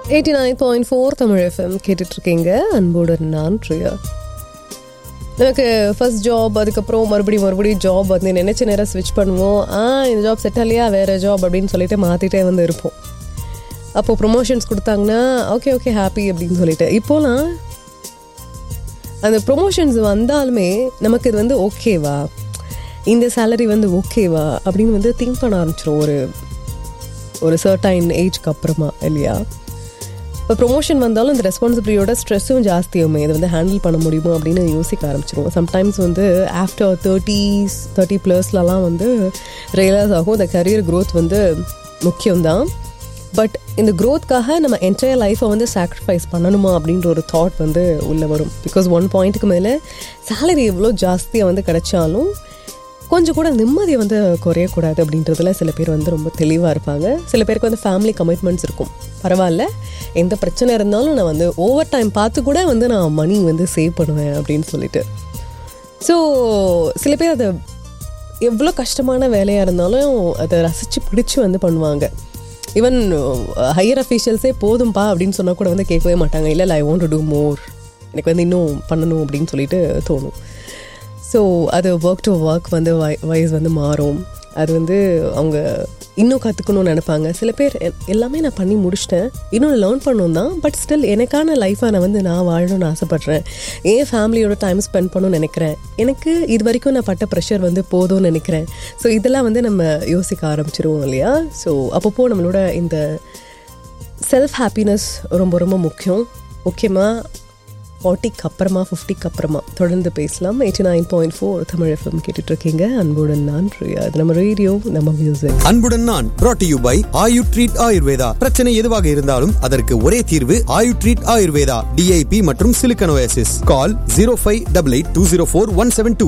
eighty nine point four Tamil FM கேட்டுட்ருக்கீங்க அன்போடு நான் ப்ரியா எனக்கு ஃபர்ஸ்ட் ஜாப் அதுக்கப்புறம் மறுபடியும் மறுபடியும் ஜாப் வந்து நினச்ச நேரம் ஸ்விட்ச் பண்ணுவோம் ஆ இந்த ஜாப் செட் ஆகலையா வேறு ஜாப் அப்படின்னு சொல்லிட்டு மாற்றிட்டே வந்து இருப்போம் அப்போது ப்ரொமோஷன்ஸ் கொடுத்தாங்கன்னா ஓகே ஓகே ஹாப்பி அப்படின்னு சொல்லிட்டு இப்போலாம் அந்த ப்ரொமோஷன்ஸ் வந்தாலுமே நமக்கு இது வந்து ஓகேவா இந்த சேலரி வந்து ஓகேவா அப்படின்னு வந்து திங்க் பண்ண ஆரம்பிச்சிடும் ஒரு ஒரு சர்டைன் ஏஜ்க்கு அப்புறமா இல்லையா இப்போ ப்ரொமோஷன் வந்தாலும் இந்த ரெஸ்பான்சிபிலிட்டியோட ஸ்ட்ரெஸ்ஸும் ஜாஸ்தியுமே இதை வந்து ஹேண்டில் பண்ண முடியுமா அப்படின்னு யோசிக்க ஆரம்பிச்சிருவோம் சம்டைம்ஸ் வந்து ஆஃப்டர் தேர்ட்டிஸ் தேர்ட்டி ப்ளஸ்லலாம் வந்து ரியலைஸ் ஆகும் இந்த கரியர் க்ரோத் வந்து முக்கியம்தான் பட் இந்த க்ரோத்க்காக நம்ம என்டையர் லைஃப்பை வந்து சாக்ரிஃபைஸ் பண்ணணுமா அப்படின்ற ஒரு தாட் வந்து உள்ளே வரும் பிகாஸ் ஒன் பாயிண்ட்டுக்கு மேலே சேலரி எவ்வளோ ஜாஸ்தியாக வந்து கிடைச்சாலும் கொஞ்சம் கூட நிம்மதியை வந்து குறையக்கூடாது அப்படின்றதுல சில பேர் வந்து ரொம்ப தெளிவாக இருப்பாங்க சில பேருக்கு வந்து ஃபேமிலி கமிட்மெண்ட்ஸ் இருக்கும் பரவாயில்ல எந்த பிரச்சனை இருந்தாலும் நான் வந்து ஓவர் டைம் பார்த்து கூட வந்து நான் மணி வந்து சேவ் பண்ணுவேன் அப்படின்னு சொல்லிட்டு ஸோ சில பேர் அதை எவ்வளோ கஷ்டமான வேலையாக இருந்தாலும் அதை ரசித்து பிடிச்சி வந்து பண்ணுவாங்க ஈவன் ஹையர் அஃபீஷியல்ஸே போதும்பா அப்படின்னு சொன்னால் கூட வந்து கேட்கவே மாட்டாங்க இல்லை I want to do more எனக்கு வந்து இன்னும் பண்ணணும் அப்படின்னு சொல்லிட்டு தோணும் ஸோ அது ஒர்க் டு ஒர்க் வந்து வைஸ் வந்து மாறும் அது வந்து அவங்க இன்னும் கற்றுக்கணும்னு நினைப்பாங்க சில பேர் எல்லாமே நான் பண்ணி முடிச்சிட்டேன் இன்னும் லேர்ன் பண்ணணும் தான் பட் ஸ்டில் எனக்கான லைஃப்பை நான் வந்து நான் வாழணும்னு ஆசைப்பட்றேன் ஏன் ஃபேமிலியோட டைம் ஸ்பெண்ட் பண்ணணும்னு நினைக்கிறேன் எனக்கு இது வரைக்கும் நான் பட்ட ப்ரெஷர் வந்து போதும்னு நினைக்கிறேன் ஸோ இதெல்லாம் வந்து நம்ம யோசிக்க ஆரம்பிச்சிருவோம் இல்லையா ஸோ அப்பப்போ நம்மளோட இந்த செல்ஃப் ஹாப்பினஸ் ரொம்ப ரொம்ப முக்கியம் முக்கியமாக ஃபார்ட்டிக்கு அப்புறமா ஃபிஃப்டிக்கு அப்புறமா தொடர்ந்து பேசலாம் eighty nine point four Tamil FM கேட்டுட்டு இருக்கீங்க அன்புடன் நான் பிரியா அது நம்ம ரேடியோ நம்ம மியூசிக் அன்புடன் நான் brought to you by Ayu treat Ayurveda பிரச்சனை எதுவாக இருந்தாலும் அதற்கு ஒரே தீர்வு ஆயு ட்ரீட் ஆயுர்வேதா டிஐபி மற்றும் சிலிக்கனோசிஸ் call zero five double eight two zero four one seven two